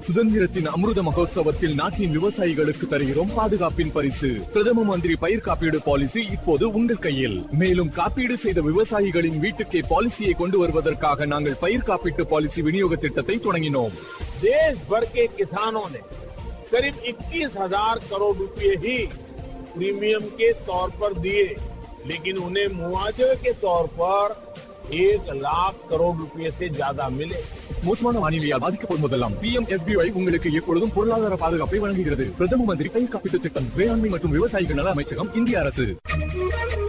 சுதந்திரத்தின் அமிர்த மகோத்சவத்தில் நாட்டின் விவசாயிகளுக்கு தருகிறோம் பாதுகாப்பின் பரிசு பிரதம மந்திரி பயிர் காப்பீடு பாலிசி இப்போது உங்கள் கையில் மேலும் காப்பீடு செய்த விவசாயிகளின் வீட்டுக்கே பாலிசியை கொண்டு வருவதற்காக நாங்கள் பயிர் காப்பீட்டு பாலிசி விநியோக திட்டத்தை தொடங்கினோம் देश भर के किसानों ने करीब 21,000 करोड़ रुपए ही प्रीमियम के तौर पर दिए लेकिन उन्हें मुआवजे के तौर पर एक लाख करोड़ रुपए से ज्यादा मिले மோசமான வானிலையால் பாதிக்கப்படும் போதெல்லாம் பி எம் உங்களுக்கு எப்பொழுதும் பொருளாதார பாதுகாப்பை வழங்குகிறது பிரதம மந்திரி பயிர் காப்பீட்டு திட்டம் வேளாண்மை மற்றும் விவசாயிகள் நல அமைச்சகம் இந்திய அரசு